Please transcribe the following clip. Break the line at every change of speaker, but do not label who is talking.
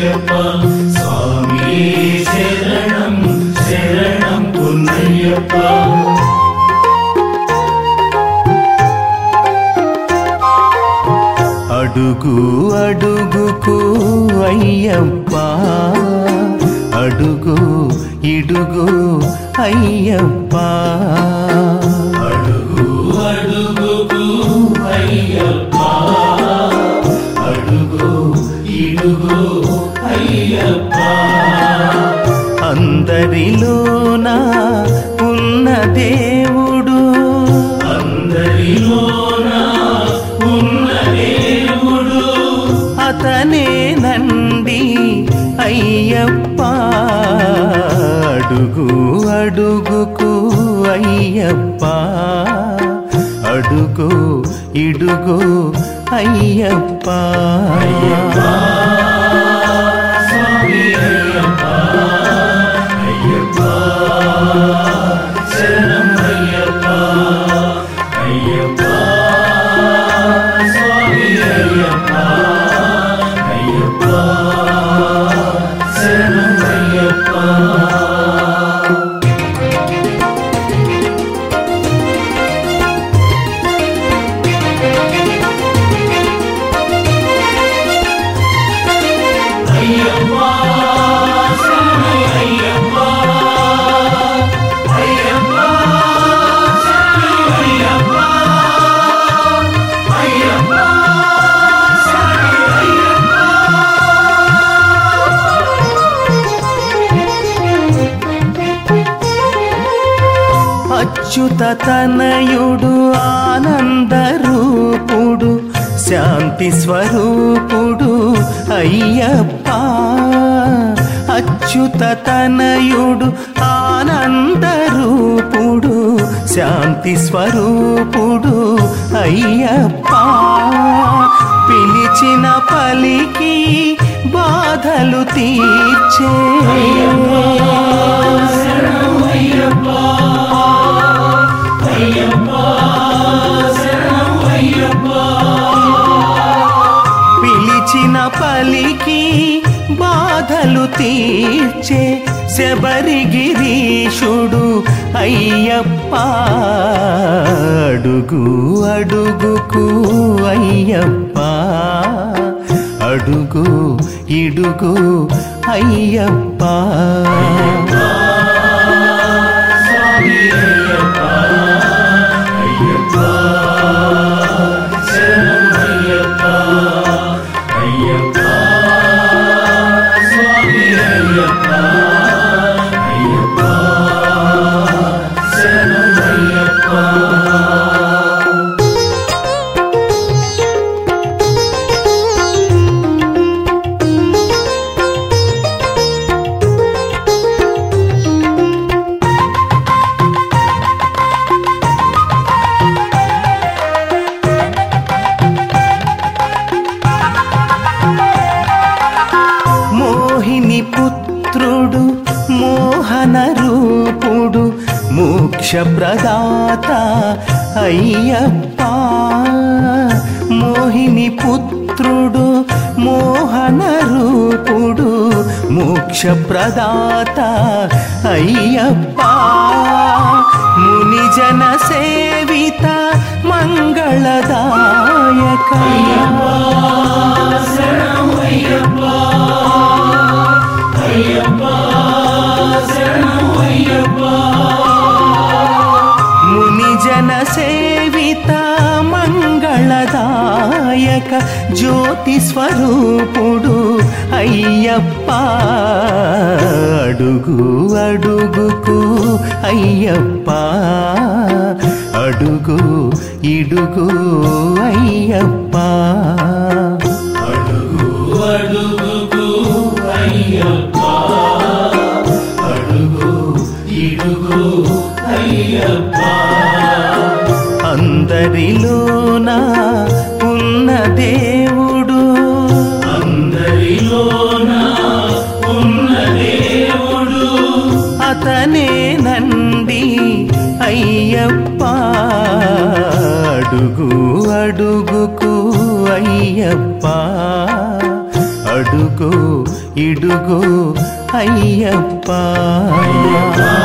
అయ్యప్ప స్వామి శరణం శరణం పున్నయ్యప్ప
అడుగు అడుగుకు అయ్యప్ప అడుగు ఇడుగు అయ్యప్ప
అడుగు అడుగుకు అయ్యప్ప అడుగు ఇడుగు అయ్యప్ప
అందరిలోన ఉన్న దేవుడు
అందరిలోన ఉన్న దేవుడు
అతనే నండి అయ్యప్ప అడుగు అడుగుకు అయ్యప్ప అడుగు ఇడుగు అయ్యప్ప
స్వామి అయ్యప్ప అయ్యప్ప శరణం అయ్యప్ప అయ్యప్ప స్వామి అయ్యప్ప అయ్యప్ప శరణం అయ్యప్ప అయ్యప్ప శరణం అయ్యప్ప అయ్యప్ప శరణం అయ్యప్ప అయ్యప్ప శరణం అయ్యప్ప
అచ్యుత తనయుడు ఆనంద రూపుడు శాంతి స్వరూపుడు అయ్యప్ప అచ్యుత తనయుడు ఆనంద రూపుడు శాంతి స్వరూపుడు అయ్యప్ప పిలిచిన పలికి బాధలు తీర్చే
శరణం అయ్యప్ప అయ్యప్ప శరణం అయ్యప్ప
పిలిచిన పలికి బాధలు తీర్చే శబరిగిరీషుడు అయ్యప్ప అడుగు అడుగుకు అయ్యప్ప అడుగు ఇడుగు అయ్యప్ప
స్వామి అయ్యప్ప అయ్యప్ప శరణం అయ్యప్ప అయ్యప్ప స్వామి అయ్యప్ప అయ్యప్ప శరణం అయ్యప్ప
మోహిని పుత్రుడు మోహన రూపుడు మోక్ష ప్రదాత అయ్యప్ప మోహిని పుత్రుడు మోహన రూపుడు మోక్ష ప్రదాత అయ్యప్ప ముని జన సేవిత మంగళదాయక
శరణం అయ్యప్ప అయ్యప్ప శరణం అయ్యప్ప
ముని జన సేవిత మంగళదాయక జ్యోతి స్వరూపుడు అయ్యప్ప అడుగు అడుగుకు అయ్యప్ప అడుగు ఇడుగు అయ్యప్ప
అడుగు అడుగుకు అయ్యప్ప అడుగు ఇడుగు అయ్యప్ప
అందరిలోన ఉన్న దేవుడు
అందరిలోన ఉన్న దేవుడు
అతనే నండి అయ్యప్ప అడుగు అడుగుకు అయ్యప్ప అడుగు ఇడుగో అయ్యప్ప
అయ్యప్ప